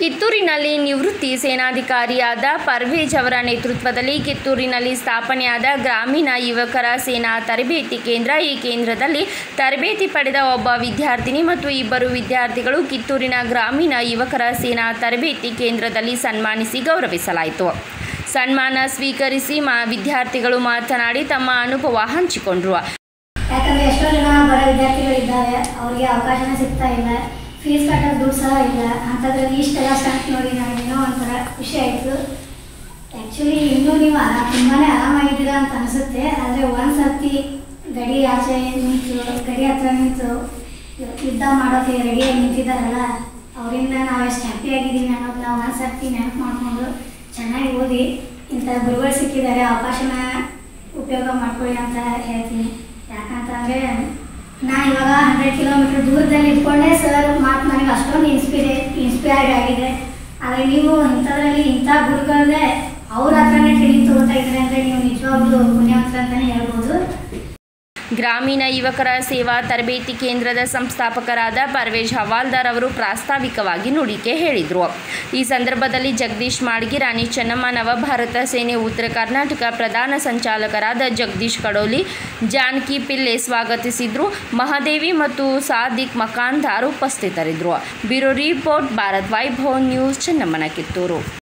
ಕಿತ್ತೂರಿನಲ್ಲಿ ನಿವೃತ್ತಿ ಸೇನಾಧಿಕಾರಿಯಾದ ಪರ್ವೇಜ್ ಅವರ ನೇತೃತ್ವದಲ್ಲಿ ಕಿತ್ತೂರಿನಲ್ಲಿ ಸ್ಥಾಪನೆಯಾದ ಗ್ರಾಮೀಣ ಯುವಕರ ಸೇನಾ ತರಬೇತಿ ಕೇಂದ್ರ ಈ ಕೇಂದ್ರದಲ್ಲಿ ತರಬೇತಿ ಪಡೆದ ಒಬ್ಬ ವಿದ್ಯಾರ್ಥಿನಿ ಮತ್ತು ಇಬ್ಬರು ವಿದ್ಯಾರ್ಥಿಗಳು ಕಿತ್ತೂರಿನ ಗ್ರಾಮೀಣ ಯುವಕರ ಸೇನಾ ತರಬೇತಿ ಕೇಂದ್ರದಲ್ಲಿ ಸನ್ಮಾನಿಸಿ ಗೌರವಿಸಲಾಯಿತು ಸನ್ಮಾನ ಸ್ವೀಕರಿಸಿ ಮಾ ವಿದ್ಯಾರ್ಥಿಗಳು ಮಾತನಾಡಿ ತಮ್ಮ ಅನುಭವ ಹಂಚಿಕೊಂಡರು ಯಾಕಂದ್ರೆ ಎಷ್ಟೋ ಜನ ಬರೋ ವಿದ್ಯಾರ್ಥಿಗಳಿದ್ದಾರೆ ಅವ್ರಿಗೆ ಅವಕಾಶನೇ ಸಿಗ್ತಾ ಇಲ್ಲ ಫೀಸ್ ಕಟ್ಟೋದು ದುಡ್ಡು ಸಹ ಇಲ್ಲ ಅಂಥದ್ರಲ್ಲಿ ಇಷ್ಟೆಲ್ಲ ಸ್ಟಂಟ್ ನೋಡಿ ನನಗೇನೋ ಒಂಥರ ಖುಷಿ ಆಯಿತು ಆ್ಯಕ್ಚುಲಿ ಇನ್ನೂ ನೀವು ಆರಾ- ತುಂಬಾನೇ ಆರಾಮಾಗಿದ್ದೀರಾ ಅಂತ ಅನಿಸುತ್ತೆ ಆದರೆ ಒಂದು ಸರ್ತಿ ಗಡಿ ಆಚೆ ನಿಂತು ಗಡಿ ಹತ್ರ ನಿಂತು ಯುದ್ಧ ಮಾಡೋಕ್ಕೆ ರೆಡಿಯಾಗಿ ನಿಂತಿದ್ದಾರಲ್ಲ ಅವರಿಂದ ನಾವು ಎಷ್ಟು ಹ್ಯಾಪಿಯಾಗಿದ್ದೀವಿ ಅನ್ನೋದನ್ನ ಒಂದು ಸರ್ತಿ ನೆನಪು ಮಾಡಿಕೊಂಡು ಚೆನ್ನಾಗಿ ಓದಿ ಇಂಥ ಗುರುಗಳು ಸಿಕ್ಕಿದ್ದಾರೆ ಅವಕಾಶನ ಉಪಯೋಗ ಮಾಡ್ಕೊಳ್ಳಿ ಅಂತ ಹೇಳ್ತೀನಿ ಯಾಕಂತಂದರೆ ನಾ ಇವಾಗ ಹಂಡ್ರೆಡ್ ಕಿಲೋಮೀಟರ್ ದೂರದಲ್ಲಿ ಇದ್ಕೊಂಡೆ ಸರ್ ಮಾತು ನನಗೆ ಅಷ್ಟೊಂದು ಇನ್ಸ್ಪಿರೇ ಇನ್ಸ್ಪೈರ್ಡ್ ಆಗಿದೆ ಆದರೆ ನೀವು ಇಂಥದ್ರಲ್ಲಿ ಇಂಥ ಗುರುಗಳನ್ನೇ ಅವ್ರ ಹತ್ರನೇ ಟ್ರೈನಿಂಗ್ ತಗೋತಾ ಇದ್ದಾರೆ ಅಂದರೆ ನೀವು ನಿಜವಾಗ್ಲೂ ಪುಣ್ಯವಂತರ ಅಂತಲೇ ಹೇಳ್ಬೋದು ಗ್ರಾಮೀಣ ಯುವಕರ ಸೇವಾ ತರಬೇತಿ ಕೇಂದ್ರದ ಸಂಸ್ಥಾಪಕರಾದ ಪರ್ವೇಜ್ ಹವಾಲ್ದಾರ್ ಅವರು ಪ್ರಾಸ್ತಾವಿಕವಾಗಿ ನುಡಿಕೆ ಹೇಳಿದರು ಈ ಸಂದರ್ಭದಲ್ಲಿ ಜಗದೀಶ್ ಮಾಳ್ಗಿ ರಾಣಿ ಚೆನ್ನಮ್ಮ ನವಭಾರತ ಸೇನೆ ಉತ್ತರ ಕರ್ನಾಟಕ ಪ್ರಧಾನ ಸಂಚಾಲಕರಾದ ಜಗದೀಶ್ ಕಡೋಲಿ ಜಾನಕಿ ಪಿಲ್ಲೆ ಸ್ವಾಗತಿಸಿದ್ರು ಮಹಾದೇವಿ ಮತ್ತು ಸಾದಿಕ್ ಮಕಾನ್ದಾರ್ ಉಪಸ್ಥಿತರಿದ್ದರು bureau report Bharat Vaibhav news ಚೆನ್ನಮ್ಮನ ಕಿತ್ತೂರು